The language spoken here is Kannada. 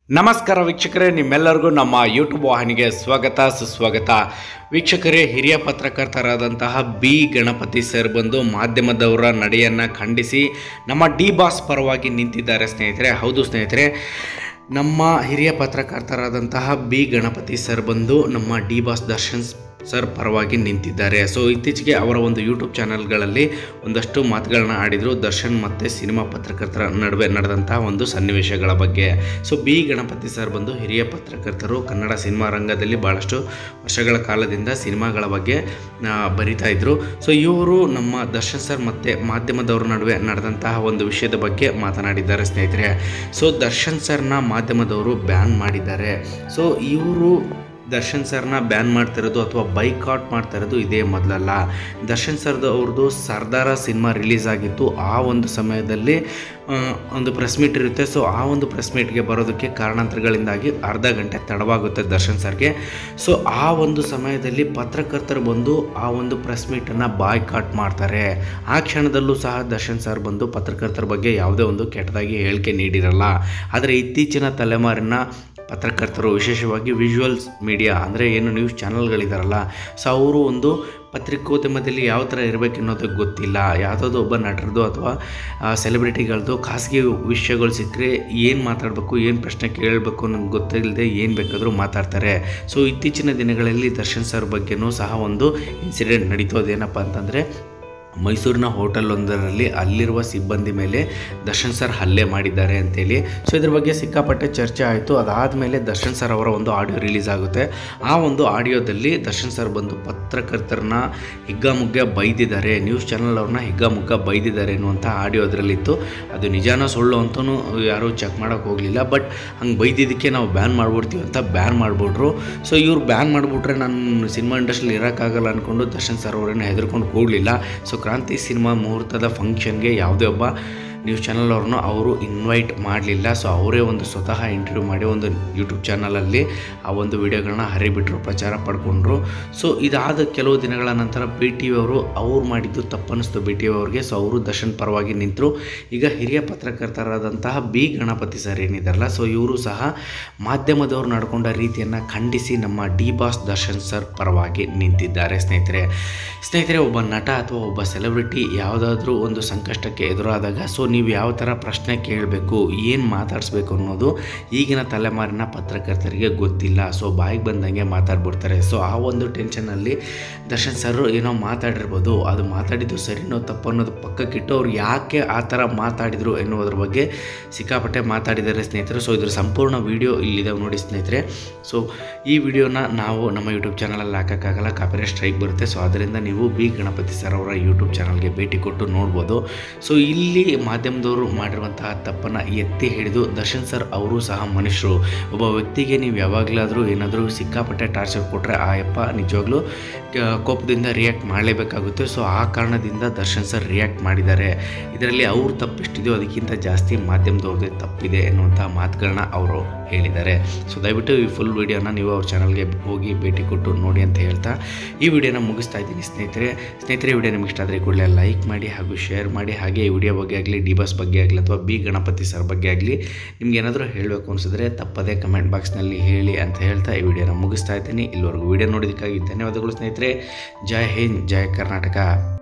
ನಮಸ್ಕಾರ ವೀಕ್ಷಕರೇ ನಿಮ್ಮೆಲ್ಲರಿಗೂ ನಮ್ಮ ಯೂಟ್ಯೂಬ್ ವಾಹಿನಿಗೆ ಸ್ವಾಗತ ಸುಸ್ವಾಗತ ವೀಕ್ಷಕರೇ ಹಿರಿಯ ಪತ್ರಕರ್ತರಾದಂತಹ ಬಿ ಗಣಪತಿ ಸರ್ ಬಂದು ಮಾಧ್ಯಮದವರ ನಡೆಯನ್ನು ಖಂಡಿಸಿ ನಮ್ಮ ಡಿ ಬಾಸ್ ಪರವಾಗಿ ನಿಂತಿದ್ದಾರೆ ಸ್ನೇಹಿತರೆ ಹೌದು ಸ್ನೇಹಿತರೆ ನಮ್ಮ ಹಿರಿಯ ಪತ್ರಕರ್ತರಾದಂತಹ ಬಿ ಗಣಪತಿ ಸರ್ ಬಂದು ನಮ್ಮ ಡಿ ಬಾಸ್ ದರ್ಶನ್ ಸರ್ ಪರವಾಗಿ ನಿಂತಿದ್ದಾರೆ ಸೊ ಇತ್ತೀಚೆಗೆ ಅವರ ಒಂದು ಯೂಟ್ಯೂಬ್ ಚಾನಲ್ಗಳಲ್ಲಿ ಒಂದಷ್ಟು ಮಾತುಗಳನ್ನ ಆಡಿದರು ದರ್ಶನ್ ಮತ್ತು ಸಿನಿಮಾ ಪತ್ರಕರ್ತರ ನಡುವೆ ನಡೆದಂತಹ ಒಂದು ಸನ್ನಿವೇಶಗಳ ಬಗ್ಗೆ ಸೊ ಬಿ ಗಣಪತಿ ಸರ್ ಬಂದು ಹಿರಿಯ ಪತ್ರಕರ್ತರು ಕನ್ನಡ ಸಿನಿಮಾ ರಂಗದಲ್ಲಿ ಭಾಳಷ್ಟು ವರ್ಷಗಳ ಕಾಲದಿಂದ ಸಿನಿಮಾಗಳ ಬಗ್ಗೆ ಆ, ಬರಿತಾ ಇದ್ರು ಸೊ ಇವರು ನಮ್ಮ ದರ್ಶನ್ ಸರ್ ಮತ್ತು ಮಾಧ್ಯಮದವರ ನಡುವೆ ನಡೆದಂತಹ ಒಂದು ವಿಷಯದ ಬಗ್ಗೆ ಮಾತನಾಡಿದ್ದಾರೆ ಸ್ನೇಹಿತರೆ ಸೊ ದರ್ಶನ್ ಸರ್ನ ಮಾಧ್ಯಮದವರು ಬ್ಯಾನ್ ಮಾಡಿದ್ದಾರೆ ಸೊ ಇವರು ದರ್ಶನ್ ಸರ್ನ ಬ್ಯಾನ್ ಮಾಡ್ತಿರೋದು ಅಥವಾ ಬೈಕಾಟ್ ಮಾಡ್ತಾ ಇರೋದು ಇದೇ ಮೊದಲಲ್ಲ ದರ್ಶನ್ ಸರ್ದು ಅವ್ರದ್ದು ಸರ್ದಾರ ಸಿನಿಮಾ ರಿಲೀಸ್ ಆಗಿತ್ತು ಆ ಒಂದು ಸಮಯದಲ್ಲಿ ಆ, ಒಂದು ಪ್ರೆಸ್ ಮೀಟ್ ಇರುತ್ತೆ ಸೊ ಆ ಒಂದು ಪ್ರೆಸ್ ಮೀಟ್ಗೆ ಬರೋದಕ್ಕೆ ಕಾರಣಾಂತರಗಳಿಂದಾಗಿ ಅರ್ಧ ಗಂಟೆ ತಡವಾಗುತ್ತೆ ದರ್ಶನ್ ಸರ್ಗೆ ಸೊ ಆ ಒಂದು ಸಮಯದಲ್ಲಿ ಪತ್ರಕರ್ತರು ಬಂದು ಆ ಒಂದು ಪ್ರೆಸ್ ಮೀಟನ್ನು ಬಾಯ್ಕಾಟ್ ಮಾಡ್ತಾರೆ ಆ ಕ್ಷಣದಲ್ಲೂ ಸಹ ದರ್ಶನ್ ಸರ್ ಬಂದು ಪತ್ರಕರ್ತರ ಬಗ್ಗೆ ಯಾವುದೇ ಒಂದು ಕೆಟ್ಟದಾಗಿ ಹೇಳಿಕೆ ನೀಡಿರಲ್ಲ ಆದರೆ ಇತ್ತೀಚಿನ ತಲೆಮಾರಿನ ಪತ್ರಕರ್ತರು ವಿಶೇಷವಾಗಿ ವಿಜುವಲ್ಸ್ ಮೀಡಿಯಾ ಅಂದರೆ ಏನು ನ್ಯೂಸ್ ಚಾನಲ್ಗಳಿದಾರಲ್ಲ ಸೊ ಅವರು ಒಂದು ಪತ್ರಿಕೋದ್ಯಮದಲ್ಲಿ ಯಾವ ಥರ ಇರಬೇಕು ಅನ್ನೋದಕ್ಕೆ ಗೊತ್ತಿಲ್ಲ ಯಾವುದಾದ್ರು ಒಬ್ಬ ನಟರದು ಅಥವಾ ಸೆಲೆಬ್ರಿಟಿಗಳದ್ದು ಖಾಸಗಿ ವಿಷಯಗಳು ಸಿಕ್ಕರೆ ಏನು ಮಾತಾಡಬೇಕು ಏನು ಪ್ರಶ್ನೆ ಕೇಳಬೇಕು ಅನ್ನೋದು ಗೊತ್ತಿಲ್ಲದೆ ಏನು ಬೇಕಾದರೂ ಮಾತಾಡ್ತಾರೆ ಸೊ ಇತ್ತೀಚಿನ ದಿನಗಳಲ್ಲಿ ದರ್ಶನ್ ಸರ್ ಬಗ್ಗೆನೂ ಸಹ ಒಂದು ಇನ್ಸಿಡೆಂಟ್ ನಡೀತೋದೇನಪ್ಪ ಅಂತಂದರೆ ಮೈಸೂರಿನ ಹೋಟೆಲ್ ಒಂದರಲ್ಲಿ ಅಲ್ಲಿರುವ ಸಿಬ್ಬಂದಿ ಮೇಲೆ ದರ್ಶನ್ ಸರ್ ಹಲ್ಲೆ ಮಾಡಿದ್ದಾರೆ ಅಂತೇಳಿ ಸೊ ಇದ್ರ ಬಗ್ಗೆ ಸಿಕ್ಕಾಪಟ್ಟೆ ಚರ್ಚೆ ಆಯಿತು ಅದಾದಮೇಲೆ ದರ್ಶನ್ ಸರ್ ಅವರ ಒಂದು ಆಡಿಯೋ ರಿಲೀಸ್ ಆಗುತ್ತೆ ಆ ಒಂದು ಆಡಿಯೋದಲ್ಲಿ ದರ್ಶನ್ ಸರ್ ಬಂದು ಪತ್ರಕರ್ತರನ್ನ ಹಿಗ್ಗಾಮುಗ್ಗ ಬೈದಿದ್ದಾರೆ ನ್ಯೂಸ್ ಚಾನಲ್ ಅವ್ರನ್ನ ಹಿಗ್ಗಾಮುಗ್ಗ ಬೈದಿದ್ದಾರೆ ಅನ್ನುವಂಥ ಆಡಿಯೋ ಅದರಲ್ಲಿತ್ತು ಅದು ನಿಜಾನೋ ಸುಳ್ಳು ಅಂತಲೂ ಯಾರೂ ಚೆಕ್ ಮಾಡೋಕ್ಕೆ ಹೋಗಲಿಲ್ಲ ಬಟ್ ಹಂಗೆ ಬೈದಿದ್ದಕ್ಕೆ ನಾವು ಬ್ಯಾನ್ ಮಾಡ್ಬಿಡ್ತೀವಿ ಅಂತ ಬ್ಯಾನ್ ಮಾಡಿಬಿಟ್ರು ಸೊ ಇವ್ರು ಬ್ಯಾನ್ ಮಾಡಿಬಿಟ್ರೆ ನಾನು ಸಿನಿಮಾ ಇಂಡಸ್ಟ್ರಿಲಿ ಇರೋಕ್ಕಾಗಲ್ಲ ಅಂದ್ಕೊಂಡು ದರ್ಶನ್ ಸರ್ ಅವರನ್ನು ಹೆದರ್ಕೊಂಡು ಕೂಡಲಿಲ್ಲ ಸೊ ಕ್ರಾಂತಿ ಸಿನಿಮಾ ಮುಹೂರ್ತದ ಫಂಕ್ಷನ್ಗೆ ಯಾವುದೇ ಒಬ್ಬ ನ್ಯೂಸ್ ಚಾನಲ್ ಅವ್ರನ್ನೂ ಅವರು ಇನ್ವೈಟ್ ಮಾಡಲಿಲ್ಲ ಸೊ ಅವರೇ ಒಂದು ಸ್ವತಃ ಇಂಟರ್ವ್ಯೂ ಮಾಡಿ ಒಂದು ಯೂಟ್ಯೂಬ್ ಚಾನಲಲ್ಲಿ ಆ ಒಂದು ವಿಡಿಯೋಗಳನ್ನ ಹರಿಬಿಟ್ರು ಪ್ರಚಾರ ಪಡ್ಕೊಂಡ್ರು ಸೊ ಇದಾದ ಕೆಲವು ದಿನಗಳ ನಂತರ ಬಿ ಟಿ ವಿ ಅವರು ಅವ್ರು ಮಾಡಿದ್ದು ತಪ್ಪನ್ನಿಸ್ತು ಬಿ ಟಿ ವಿ ಅವ್ರಿಗೆ ಸೊ ಅವರು ದರ್ಶನ್ ಪರವಾಗಿ ನಿಂತರು ಈಗ ಹಿರಿಯ ಪತ್ರಕರ್ತರಾದಂತಹ ಬಿ ಗಣಪತಿ ಸರ್ ಏನಿದಾರಲ್ಲ ಸೊ ಇವರು ಸಹ ಮಾಧ್ಯಮದವರು ನಡ್ಕೊಂಡ ರೀತಿಯನ್ನು ಖಂಡಿಸಿ ನಮ್ಮ ಡಿ ಬಾಸ್ ದರ್ಶನ್ ಸರ್ ಪರವಾಗಿ ನಿಂತಿದ್ದಾರೆ ಸ್ನೇಹಿತರೆ ಸ್ನೇಹಿತರೆ ಒಬ್ಬ ನಟ ಅಥವಾ ಒಬ್ಬ ಸೆಲೆಬ್ರಿಟಿ ಯಾವುದಾದ್ರೂ ಒಂದು ಸಂಕಷ್ಟಕ್ಕೆ ಎದುರಾದಾಗ ಸೊ ನೀವು ಯಾವ ಥರ ಪ್ರಶ್ನೆ ಕೇಳಬೇಕು ಏನು ಮಾತಾಡಿಸ್ಬೇಕು ಅನ್ನೋದು ಈಗಿನ ತಲೆಮಾರಿನ ಪತ್ರಕರ್ತರಿಗೆ ಗೊತ್ತಿಲ್ಲ ಸೊ ಬಾಯಿಗೆ ಬಂದಂಗೆ ಮಾತಾಡ್ಬಿಡ್ತಾರೆ ಸೊ ಆ ಒಂದು ಟೆನ್ಷನಲ್ಲಿ ದರ್ಶನ್ ಸರ್ ಏನೋ ಮಾತಾಡಿರ್ಬೋದು ಅದು ಮಾತಾಡಿದ್ದು ಸರಿನೋ ತಪ್ಪು ಅನ್ನೋದು ಪಕ್ಕಕ್ಕಿಟ್ಟು ಅವ್ರು ಯಾಕೆ ಆ ಥರ ಮಾತಾಡಿದರು ಎನ್ನುವುದ್ರ ಬಗ್ಗೆ ಸಿಕ್ಕಾಪಟ್ಟೆ ಮಾತಾಡಿದ್ದಾರೆ ಸ್ನೇಹಿತರು ಸೊ ಇದ್ರ ಸಂಪೂರ್ಣ ವಿಡಿಯೋ ಇಲ್ಲಿದೆ ನೋಡಿ ಸ್ನೇಹಿತರೆ ಸೊ ಈ ವಿಡಿಯೋನ ನಾವು ನಮ್ಮ ಯೂಟ್ಯೂಬ್ ಚಾನಲಲ್ಲಿ ಹಾಕೋಕ್ಕಾಗಲ್ಲ ಕಾಪಿರೈಟ್ ಸ್ಟ್ರೈಕ್ ಬರುತ್ತೆ ಸೊ ಅದರಿಂದ ನೀವು ಬಿ ಗಣಪತಿ ಸರ್ ಅವರ ಯೂಟ್ಯೂಬ್ ಚಾನಲ್ಗೆ ಭೇಟಿ ಕೊಟ್ಟು ನೋಡ್ಬೋದು ಸೊ ಇಲ್ಲಿ ಮಾಧ್ಯಮದವರು ಮಾಡಿರುವಂತಹ ತಪ್ಪನ್ನು ಎತ್ತಿ ಹಿಡಿದು ದರ್ಶನ್ ಸರ್ ಅವರು ಸಹ ಮನುಷ್ಯರು ಒಬ್ಬ ವ್ಯಕ್ತಿಗೆ ನೀವು ಯಾವಾಗಲಾದರೂ ಏನಾದರೂ ಸಿಕ್ಕಾಪಟ್ಟೆ ಟಾರ್ಚರ್ ಕೊಟ್ಟರೆ ಆ ಯಪ್ಪ ನಿಜವಾಗ್ಲೂ ಆ, ಕೋಪದಿಂದ ರಿಯಾಕ್ಟ್ ಮಾಡಲೇಬೇಕಾಗುತ್ತೆ ಸೊ ಆ ಕಾರಣದಿಂದ ದರ್ಶನ್ ಸರ್ ರಿಯಾಕ್ಟ್ ಮಾಡಿದ್ದಾರೆ ಇದರಲ್ಲಿ ಅವ್ರ ತಪ್ಪೆಷ್ಟಿದೆಯೋ ಅದಕ್ಕಿಂತ ಜಾಸ್ತಿ ಮಾಧ್ಯಮದವ್ರದ್ದೇ ತಪ್ಪಿದೆ ಎನ್ನುವಂಥ ಮಾತುಗಳನ್ನ ಅವರು ಹೇಳಿದ್ದಾರೆ ಸೊ ದಯವಿಟ್ಟು ಈ ಫುಲ್ ವಿಡಿಯೋನ ನೀವು ಅವ್ರ ಚಾನಲ್ಗೆ ಹೋಗಿ ಭೇಟಿ ಕೊಟ್ಟು ನೋಡಿ ಅಂತ ಹೇಳ್ತಾ ಈ ವಿಡಿಯೋನ ಮುಗಿಸ್ತಾ ಇದ್ದೀನಿ ಸ್ನೇಹಿತರೆ ಸ್ನೇಹಿತರೆ ಈ ವಿಡಿಯೋ ನಿಮ್ಗೆ ಇಷ್ಟ ಆದರೆ ಕೂಡಲೇ ಲೈಕ್ ಮಾಡಿ ಹಾಗೂ ಶೇರ್ ಮಾಡಿ ಹಾಗೆ ಈ ವಿಡಿಯೋ ಬಗ್ಗೆ ಆಗಲಿ ಡಿ ಬಸ್ ಬಗ್ಗೆ ಆಗಲಿ ಅಥವಾ ಬಿ ಗಣಪತಿ ಸರ್ ಬಗ್ಗೆ ಆಗಲಿ ನಿಮ್ಗೆ ಏನಾದರೂ ಹೇಳಬೇಕು ಅನಿಸಿದ್ರೆ ತಪ್ಪದೇ ಕಮೆಂಟ್ ಬಾಕ್ಸ್ನಲ್ಲಿ ಹೇಳಿ ಅಂತ ಹೇಳ್ತಾ ಈ ವಿಡಿಯೋನ ಮುಗಿಸ್ತಾ ಇದ್ದೀನಿ ಇಲ್ಲಿವರೆಗೂ ವಿಡಿಯೋ ನೋಡೋದಕ್ಕಾಗಿ ಧನ್ಯವಾದಗಳು ಸ್ನೇಹಿತರೆ ಜೈ ಹಿಂದ್ ಜೈ ಕರ್ನಾಟಕ